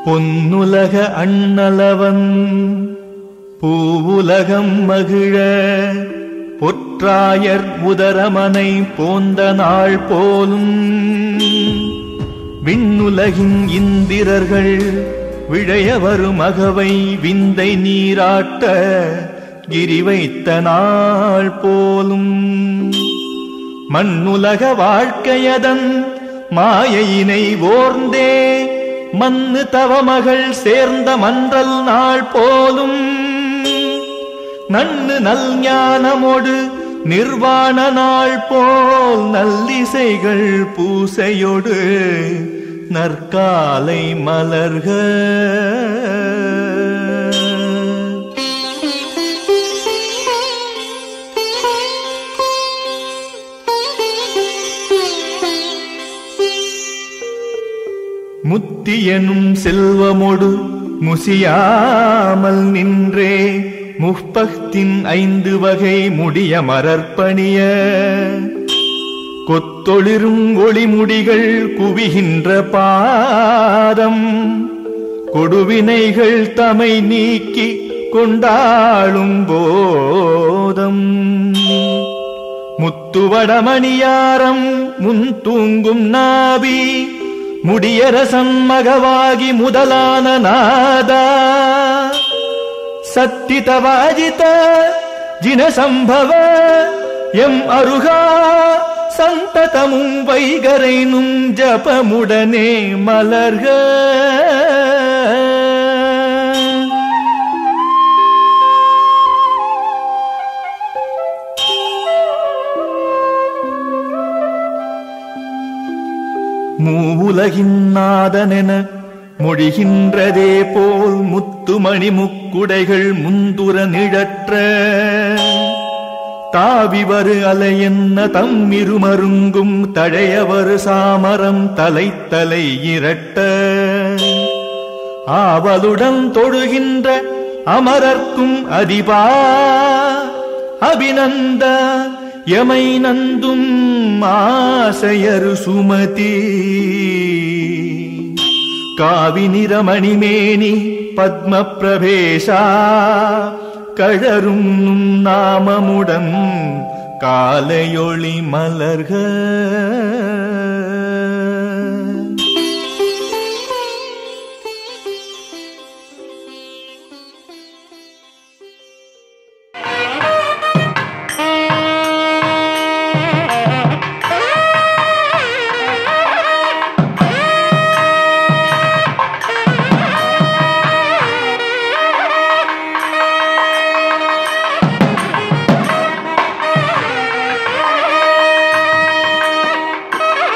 பொன்னுலக அண்ணலவன் பூவுலகம் மகிழ பொற்றாயர் உதரமனை போந்த நாள் போலும் விண்ணுலகின் இந்திரர்கள் விழைய வரும் அகவை விந்தை நீராட்ட கிரி வைத்த நாள் போலும் மண்ணுலக வாழ்க்கையதன் மாயையினை ஓர்ந்தே மண்ணு தவமகள் சேர்ந்த மன்றல் நாள் போலும் நன்னு நல் ஞானமோடு நிர்வாண நாள் போல் நல்லிசைகள் பூசையோடு நற்காலை மலர்க முத்தியனும் செல்வமொடு முசியாமல் நின்றே முப்பத்தின் ஐந்து வகை முடிய மரற்பணிய கொத்தொளிரும் ஒளிமுடிகள் குவிகின்ற பாதம் கொடுவினைகள் தமை நீக்கி கொண்டாளும் போதம் முத்துவடமணியாரம் முன் தூங்கும் நாபி முடியரசன் மகவாகி முதலான நாதா சத்திதவாஜித ஜினசம்பவ எம் அருகா சந்ததமும் வைகரைனும் ஜபமுடனே மலர்க மூவுலகின் நாதனென மொழிகின்றதே போல் முத்துமணி முக்குடைகள் முந்துர நிழற்ற தாவிவரு அலையென்ன தம்மிருமருங்கும் தழையவரு சாமரம் தலை தலை இரட்ட ஆவலுடன் தொழுகின்ற அமரர்க்கும் அதிபா அபிநந்த எமை நந்தும் ஆசையரு சுமதி காவி நிறமணிமேனி பத்ம பிரவேசா கழரும் நும் நாமமுடன் காலையொளி மலர்க ஆ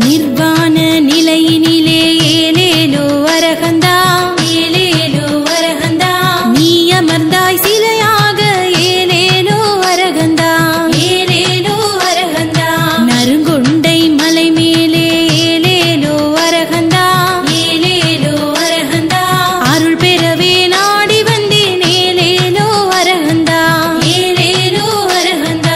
நிர்வாண நிலையினிலே ஏலேலோ அரகந்தா ஏலேலோ அரகந்தா நீ அமர்ந்தாய் சிலையாக ஏலேலோ அரகந்தா ஏலேலோ அரகந்தா நறுங்கொண்டை மலை மேலே ஏலேலோ அரகந்தா ஏலேலோ அரகந்தா அருள் பெறவே நாடி வந்தேன் ஏலேலோ அரகந்தா ஏலேலோ அரகந்தா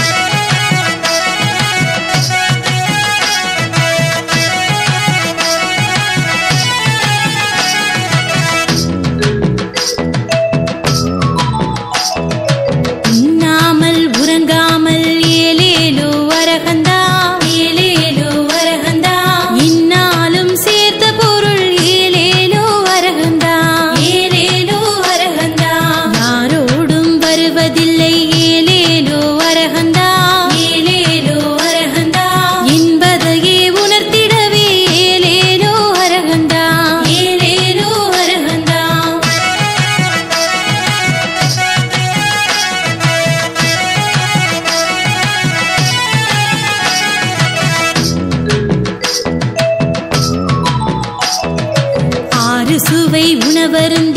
உண்ணாமல் உறங்காமல் ஏலேலோ வரகந்தா ஏலேலோ வரகந்தா இன்னாலும் சேர்த்த பொருள் ஏலேலோ வரகந்தா ஏலேலோ வரகந்தா யாரோடும் வருவதில்லை ஏலேலோ வரகந்தா ஏலேலோ வரகந்தா என்பதையே உணர்த்திடவே ஏலேலோ வரகந்தா ஏலேலோ வரகந்தா ஆறு சுவை உணவருந்த